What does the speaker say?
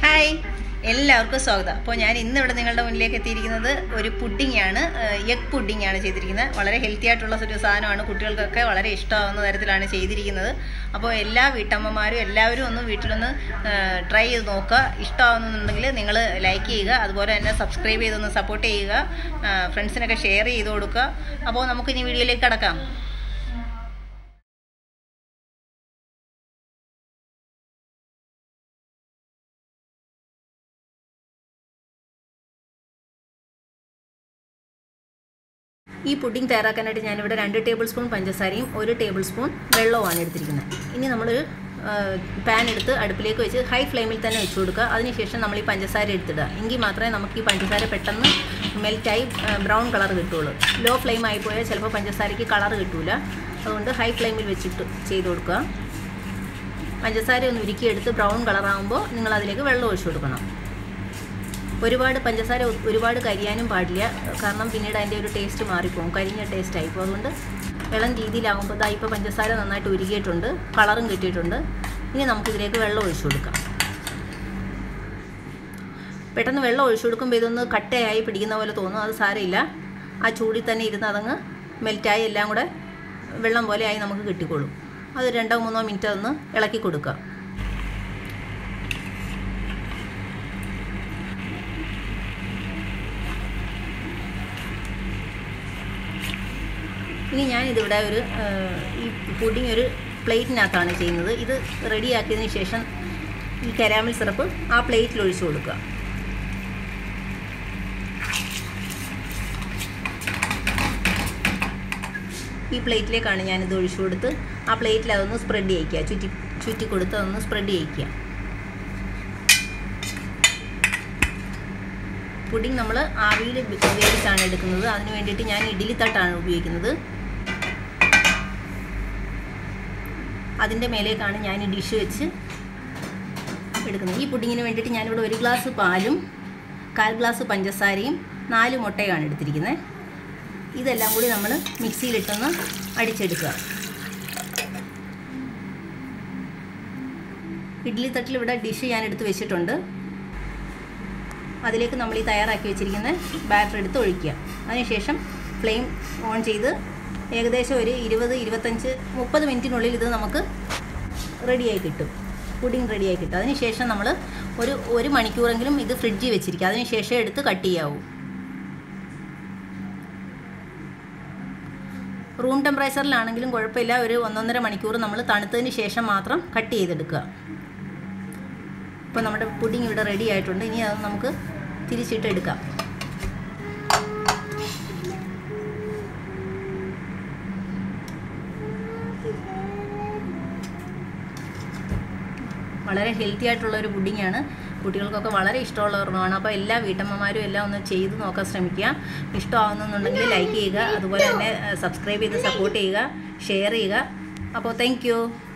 hi എല്ലാവർക്കും സ്വാഗതം അപ്പോൾ ഞാൻ ഇന്ന് ഇവിടെ നിങ്ങളുടെ മുന്നിലേക്ക് എത്തിയിരിക്കുന്നത് ഒരു പുഡിംഗ് ആണ് എഗ് പുഡിംഗ് ആണ് ചെയ്തിരിക്കുന്നത് വളരെ ഹെൽത്തി ആയിട്ടുള്ള ഒരു സാധനമാണ് കുട്ടികൾക്കൊക്കെ വളരെ ഇഷ്ടമാവുന്ന തരത്തിലാണ് ചെയ്തിരിക്കുന്നത് അപ്പോൾ എല്ലാ വീട്ടമ്മമാരും എല്ലാവരും ഒന്ന് വീട്ടിലൊന്ന് ട്രൈ ചെയ്ത് നോക്കുക ഇഷ്ടമാവുന്നുണ്ടെങ്കിൽ നിങ്ങൾ ലൈക്ക് ചെയ്യുക അതുപോലെ തന്നെ സബ്സ്ക്രൈബ് ചെയ്തൊന്ന് സപ്പോർട്ട് ചെയ്യുക ഫ്രണ്ട്സിനൊക്കെ ഷെയർ ചെയ്ത് കൊടുക്കുക അപ്പോൾ നമുക്ക് ഇനി വീഡിയോയിലേക്ക് കടക്കാം ഈ പുഡിംഗ് തയ്യാറാക്കാനായിട്ട് ഞാനിവിടെ രണ്ട് ടേബിൾ സ്പൂൺ പഞ്ചസാരയും ഒരു ടേബിൾ സ്പൂൺ വെള്ളവുമാണ് എടുത്തിരിക്കുന്നത് ഇനി നമ്മളൊരു പാൻ എടുത്ത് അടുപ്പിലേക്ക് വെച്ച് ഹൈ ഫ്ലെയിമിൽ തന്നെ വെച്ച് കൊടുക്കുക അതിനുശേഷം നമ്മൾ ഈ പഞ്ചസാര എടുത്തിടുക എങ്കിൽ മാത്രമേ നമുക്ക് ഈ പഞ്ചസാര പെട്ടെന്ന് മെൽറ്റായി ബ്രൗൺ കളർ കിട്ടുള്ളൂ ലോ ഫ്ലെയിം ആയിപ്പോയാൽ ചിലപ്പോൾ പഞ്ചസാരയ്ക്ക് കളർ കിട്ടില്ല അതുകൊണ്ട് ഹൈ ഫ്ലെയിമിൽ വെച്ചിട്ട് ചെയ്ത് കൊടുക്കുക പഞ്ചസാര ഒന്ന് ഉരുക്കിയെടുത്ത് ബ്രൗൺ കളറാകുമ്പോൾ നിങ്ങൾ അതിലേക്ക് വെള്ളം ഒഴിച്ചു കൊടുക്കണം ഒരുപാട് പഞ്ചസാര ഒരുപാട് കരിയാനും പാടില്ല കാരണം പിന്നീട് അതിൻ്റെ ഒരു ടേസ്റ്റ് മാറിപ്പോകും കരിഞ്ഞ ടേസ്റ്റ് ആയിപ്പോൾ അതുകൊണ്ട് ഇളം രീതിയിലാകുമ്പോൾ ഇതാ ഇപ്പോൾ പഞ്ചസാര നന്നായിട്ട് ഉരുകിയിട്ടുണ്ട് കളറും കിട്ടിയിട്ടുണ്ട് ഇനി നമുക്കിതിലേക്ക് വെള്ളം ഒഴിച്ചു കൊടുക്കാം പെട്ടെന്ന് വെള്ളം ഒഴിച്ചു കൊടുക്കുമ്പോൾ ഇതൊന്ന് കട്ടയായി പിടിക്കുന്ന പോലെ തോന്നും അത് സാരമില്ല ആ ചൂടിൽ തന്നെ ഇരുന്ന് അതങ്ങ് മെൽറ്റായി എല്ലാം കൂടെ വെള്ളം പോലെ ആയി നമുക്ക് കിട്ടിക്കോളും അത് രണ്ടോ മൂന്നോ മിനിറ്റ് ഒന്ന് ഇളക്കി കൊടുക്കുക ഇനി ഞാനിതിവിടെ ഒരു ഈ പുഡിങ് ഒരു പ്ലേറ്റിനകത്താണ് ചെയ്യുന്നത് ഇത് റെഡിയാക്കിയതിന് ശേഷം ഈ കരാമൽ സിറപ്പ് ആ പ്ലേറ്റിൽ ഒഴിച്ചു കൊടുക്കുക ഈ പ്ലേറ്റിലേക്കാണ് ഞാനിത് ഒഴിച്ചു കൊടുത്ത് ആ പ്ലേറ്റിൽ അതൊന്ന് സ്പ്രെഡ് ചെയ്യിക്കുക ചുറ്റി ചുറ്റി കൊടുത്ത് അതൊന്ന് സ്പ്രെഡ് ചെയ്യിക്കുക പുഡിംഗ് നമ്മൾ ആവിയിൽ വേവിച്ചാണ് എടുക്കുന്നത് അതിന് വേണ്ടിയിട്ട് ഞാൻ ഇഡ്ഡലി തട്ടാണ് ഉപയോഗിക്കുന്നത് അതിൻ്റെ മേലേക്കാണ് ഞാൻ ഈ ഡിഷ് വെച്ച് എടുക്കുന്നത് ഈ പുഡിങ്ങിന് വേണ്ടിയിട്ട് ഞാനിവിടെ ഒരു ഗ്ലാസ് പാലും കാൽ ഗ്ലാസ് പഞ്ചസാരയും നാല് മുട്ടയാണ് എടുത്തിരിക്കുന്നത് ഇതെല്ലാം കൂടി നമ്മൾ മിക്സിയിലിട്ടൊന്ന് അടിച്ചെടുക്കുക ഇഡ്ഡലി തട്ടിൽ ഇവിടെ ഡിഷ് ഞാൻ എടുത്ത് വെച്ചിട്ടുണ്ട് അതിലേക്ക് നമ്മൾ ഈ തയ്യാറാക്കി വെച്ചിരിക്കുന്ന ബാറ്റർ എടുത്ത് ഒഴിക്കുക അതിനുശേഷം ഫ്ലെയിം ഓൺ ചെയ്ത് ഏകദേശം ഒരു ഇരുപത് ഇരുപത്തഞ്ച് മുപ്പത് മിനിറ്റിനുള്ളിൽ ഇത് നമുക്ക് റെഡിയായി കിട്ടും പുഡിംഗ് റെഡിയായി കിട്ടും അതിനുശേഷം നമ്മൾ ഒരു ഒരു മണിക്കൂറെങ്കിലും ഇത് ഫ്രിഡ്ജിൽ വെച്ചിരിക്കുക അതിനുശേഷം എടുത്ത് കട്ട് ചെയ്യാവൂ റൂം ടെമ്പറേച്ചറിലാണെങ്കിലും കുഴപ്പമില്ല ഒരു ഒന്നൊന്നര മണിക്കൂർ നമ്മൾ തണുത്തതിന് ശേഷം മാത്രം കട്ട് ചെയ്തെടുക്കുക ഇപ്പോൾ നമ്മുടെ പുഡിംഗ് ഇവിടെ റെഡി ആയിട്ടുണ്ട് ഇനി അത് നമുക്ക് തിരിച്ചിട്ട് എടുക്കാം വളരെ ഹെൽത്തി ആയിട്ടുള്ള ഒരു പുഡിങ്ങാണ് കുട്ടികൾക്കൊക്കെ വളരെ ഇഷ്ടമുള്ള ഒരെണ്ണമാണ് അപ്പോൾ എല്ലാ വീട്ടമ്മമാരും എല്ലാം ഒന്ന് ചെയ്ത് നോക്കാൻ ശ്രമിക്കുക ഇഷ്ടമാവുന്നുണ്ടെങ്കിൽ ലൈക്ക് ചെയ്യുക അതുപോലെ തന്നെ സബ്സ്ക്രൈബ് ചെയ്ത് സപ്പോർട്ട് ചെയ്യുക ഷെയർ ചെയ്യുക അപ്പോൾ താങ്ക്